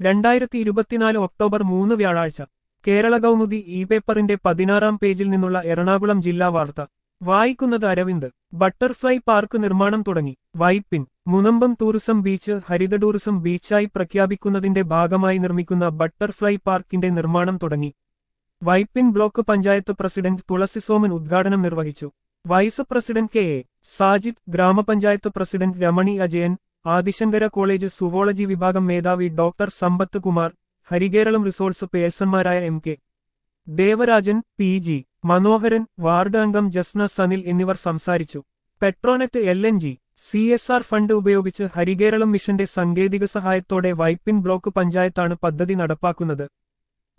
രണ്ടായിരത്തി ഇരുപത്തിനാല് ഒക്ടോബർ മൂന്ന് വ്യാഴാഴ്ച കേരള കൗമുദി ഇ പേപ്പറിന്റെ പതിനാറാം പേജിൽ നിന്നുള്ള എറണാകുളം ജില്ലാ വാർത്ത വായിക്കുന്നത് അരവിന്ദ് ബട്ടർഫ്ലൈ പാർക്ക് നിർമ്മാണം തുടങ്ങി വൈപ്പിൻ മുനമ്പം ടൂറിസം ബീച്ച് ഹരിത ടൂറിസം ബീച്ചായി പ്രഖ്യാപിക്കുന്നതിന്റെ ഭാഗമായി നിർമ്മിക്കുന്ന ബട്ടർഫ്ലൈ പാർക്കിന്റെ നിർമ്മാണം തുടങ്ങി വൈപ്പിൻ ബ്ലോക്ക് പഞ്ചായത്ത് പ്രസിഡന്റ് തുളസിസോമൻ ഉദ്ഘാടനം നിർവഹിച്ചു vice president K A Sajid ഗ്രാമപഞ്ചായത്ത് president Ramani Ajayan Adishankara college zoology വിഭാഗം മേധാവി ഡോക്ടർ സമ്പത്ത് കുമാർ ഹരികേരളം റിസോഴ്സ് പേഴ്സൺമാരായ M K Devarajan P G Manoharan ward അംഗം ജസ്ന സനിൽ എന്നിവർ സംസാരിച്ചു Petronet L N G C S R fund ഉപയോഗിച്ച് ഹരികേരളം മിഷന്റെ സാങ്കേതിക സഹായത്തോടെ വൈപ്പിൻ ബ്ലോക്ക് പഞ്ചായത്താണ് പദ്ധതി നടപ്പാക്കുന്നത്